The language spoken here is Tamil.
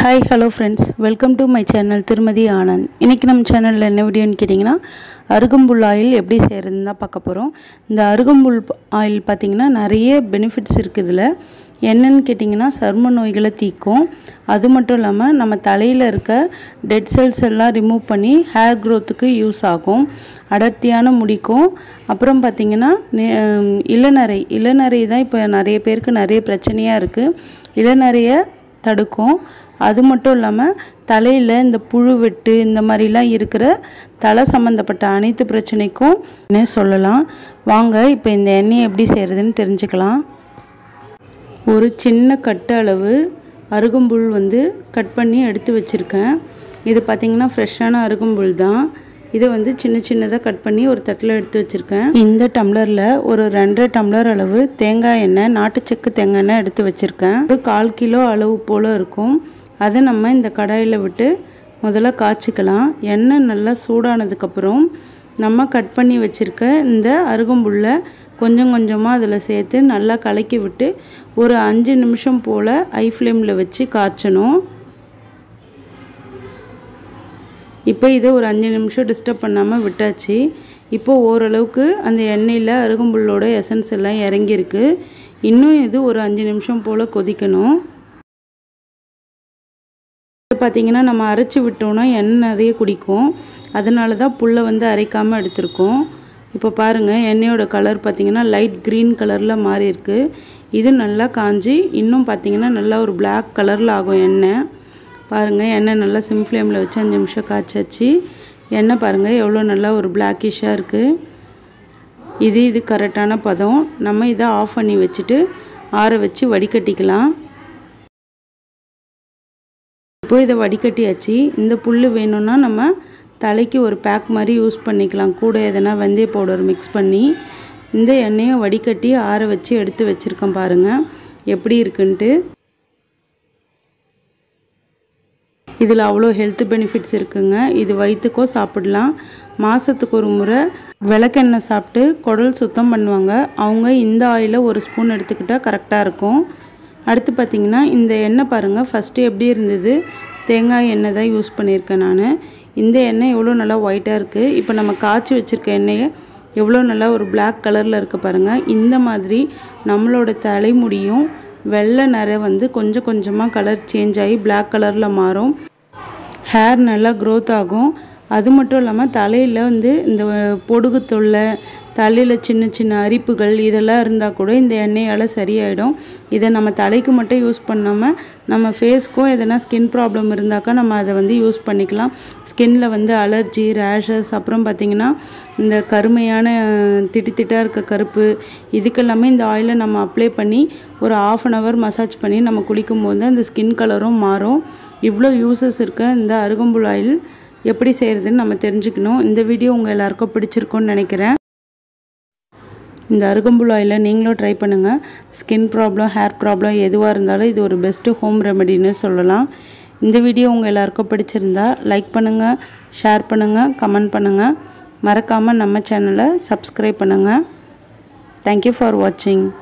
hi hello friends welcome to my channel திருமதி ஆனந்த் இன்றைக்கி நம்ம சேனலில் என்ன வீடியோன்னு கேட்டிங்கன்னா அருகம்புல் ஆயில் எப்படி செய்கிறதுன்னு தான் பார்க்க போகிறோம் இந்த அருகம்புல் ஆயில் பார்த்திங்கன்னா நிறைய பெனிஃபிட்ஸ் இருக்குது இதில் என்னன்னு கேட்டிங்கன்னா சர்ம நோய்களை தீக்கும் அது மட்டும் இல்லாமல் நம்ம தலையில் இருக்க டெட் செல்ஸ் எல்லாம் ரிமூவ் பண்ணி ஹேர் க்ரோத்துக்கு யூஸ் ஆகும் அடர்த்தியான முடிக்கும் அப்புறம் பார்த்திங்கன்னா நெ- இளநரை இளநரை தான் இப்போ நிறைய பேருக்கு நிறைய பிரச்சனையாக இருக்குது இளநரையை தடுக்கும் அது மட்டும் இல்லாமல் தலையில் இந்த புழு வெட்டு இந்த மாதிரிலாம் இருக்கிற தலை சம்மந்தப்பட்ட அனைத்து பிரச்சனைக்கும் என்ன சொல்லலாம் வாங்க இப்போ இந்த எண்ணெயை எப்படி செய்கிறதுன்னு தெரிஞ்சுக்கலாம் ஒரு சின்ன கட்டு அளவு அருகம்புல் வந்து கட் பண்ணி எடுத்து வச்சுருக்கேன் இது பார்த்திங்கன்னா ஃப்ரெஷ்ஷான அருகம்புல் தான் இதை வந்து சின்ன சின்னதாக கட் பண்ணி ஒரு தட்டில் எடுத்து வச்சுருக்கேன் இந்த டம்ளரில் ஒரு ரெண்டரை டம்ளர் அளவு தேங்காய் எண்ணெய் நாட்டுச்சக்கு தேங்காய் எண்ணெய் எடுத்து வச்சுருக்கேன் ஒரு கால் கிலோ அளவு போல் இருக்கும் அதை நம்ம இந்த கடாயில் விட்டு முதல்ல காய்ச்சிக்கலாம் எண்ணெய் நல்லா சூடானதுக்கப்புறம் நம்ம கட் பண்ணி வச்சுருக்க இந்த அருகம்புல்லை கொஞ்சம் கொஞ்சமாக அதில் சேர்த்து நல்லா கலக்கி விட்டு ஒரு அஞ்சு நிமிஷம் போல் ஐ ஃப்ளேமில் வச்சு காய்ச்சணும் இப்போ இதை ஒரு அஞ்சு நிமிஷம் டிஸ்டர்ப் பண்ணாமல் விட்டாச்சு இப்போ ஓரளவுக்கு அந்த எண்ணெயில் அருகம்புல்லோட எசன்ஸ் எல்லாம் இறங்கியிருக்கு இன்னும் இது ஒரு அஞ்சு நிமிஷம் போல் கொதிக்கணும் இது பார்த்திங்கன்னா நம்ம அரைச்சி விட்டோம்னா எண்ணெய் நிறைய குடிக்கும் அதனால தான் புல்லை வந்து அரைக்காமல் எடுத்திருக்கோம் இப்போ பாருங்கள் எண்ணெயோட கலர் பார்த்திங்கன்னா லைட் க்ரீன் கலரில் மாறி இருக்கு இது நல்லா காஞ்சி இன்னும் பார்த்திங்கன்னா நல்லா ஒரு Black கலரில் ஆகும் எண்ணெய் பாருங்கள் எண்ணெய் நல்லா சிம் ஃப்ளேமில் வச்சு அஞ்சு நிமிஷம் காய்ச்சாச்சு எண்ணெய் பாருங்கள் எவ்வளோ நல்லா ஒரு பிளாக்கிஷாக இருக்குது இது இது கரெக்டான பதம் நம்ம இதை ஆஃப் பண்ணி வச்சுட்டு ஆற வச்சு வடிகட்டிக்கலாம் இப்போ இதை வடிகட்டியாச்சு இந்த புல் வேணும்னா நம்ம தலைக்கு ஒரு பேக் மாதிரி யூஸ் பண்ணிக்கலாம் கூட எதனா வெந்தய பவுடர் மிக்ஸ் பண்ணி இந்த எண்ணெயை வடிகட்டி ஆற வச்சு எடுத்து வச்சுருக்கேன் பாருங்கள் எப்படி இருக்குன்ட்டு இதில் அவ்வளோ ஹெல்த் பெனிஃபிட்ஸ் இருக்குங்க இது வயிற்றுக்கும் சாப்பிடலாம் மாதத்துக்கு ஒரு முறை விளக்கெண்ணெய் சாப்பிட்டு குடல் சுத்தம் பண்ணுவாங்க அவங்க இந்த ஆயிலை ஒரு ஸ்பூன் எடுத்துக்கிட்டால் கரெக்டாக இருக்கும் அடுத்து பார்த்திங்கன்னா இந்த எண்ணெய் பாருங்கள் ஃபஸ்ட்டு எப்படி இருந்தது தேங்காய் எண்ணெய் தான் யூஸ் பண்ணியிருக்கேன் நான் இந்த எண்ணெய் எவ்வளோ நல்லா ஒயிட்டாக இருக்குது இப்போ நம்ம காய்ச்சி வச்சுருக்க எண்ணெயை எவ்வளோ நல்லா ஒரு Black கலரில் இருக்குது பாருங்கள் இந்த மாதிரி நம்மளோட தலைமுடியும் வெள்ளை நிறை வந்து கொஞ்சம் கொஞ்சமாக கலர் சேஞ்ச் ஆகி Black கலரில் மாறும் ஹேர் நல்லா க்ரோத் ஆகும் அது மட்டும் இல்லாமல் தலையில் வந்து இந்த பொடுகு தொல்லை தலையில் சின்ன சின்ன அரிப்புகள் இதெல்லாம் இருந்தால் கூட இந்த எண்ணெயால் சரியாயிடும் இதை நம்ம தலைக்கு மட்டும் யூஸ் பண்ணாமல் நம்ம ஃபேஸ்க்கும் எதனா ஸ்கின் ப்ராப்ளம் இருந்தாக்கா நம்ம அதை வந்து யூஸ் பண்ணிக்கலாம் ஸ்கின்ல வந்து அலர்ஜி ரேஷஸ் அப்புறம் பார்த்திங்கன்னா இந்த கருமையான திட்டு திட்டாக இருக்க கருப்பு இதுக்கெல்லாமே இந்த ஆயிலை நம்ம அப்ளை பண்ணி ஒரு ஆஃப் அன் ஹவர் மசாஜ் பண்ணி நம்ம குளிக்கும் போது அந்த ஸ்கின் கலரும் மாறும் இவ்வளோ யூசஸ் இருக்க இந்த அருகம்புல் ஆயில் எப்படி செய்கிறதுன்னு நம்ம தெரிஞ்சுக்கணும் இந்த வீடியோ உங்கள் எல்லாருக்கும் பிடிச்சிருக்கும்னு நினைக்கிறேன் இந்த அருகம்புல் ஆயிலை நீங்களும் ட்ரை பண்ணுங்கள் ஸ்கின் ப்ராப்ளம் ஹேர் ப்ராப்ளம் எதுவாக இருந்தாலும் இது ஒரு பெஸ்ட்டு ஹோம் ரெமெடின்னு சொல்லலாம் இந்த வீடியோ உங்கள் எல்லாருக்கும் பிடிச்சிருந்தா லைக் பண்ணுங்கள் ஷேர் பண்ணுங்கள் கமெண்ட் பண்ணுங்கள் மறக்காமல் நம்ம சேனலை சப்ஸ்கிரைப் பண்ணுங்கள் தேங்க்யூ ஃபார் வாட்சிங்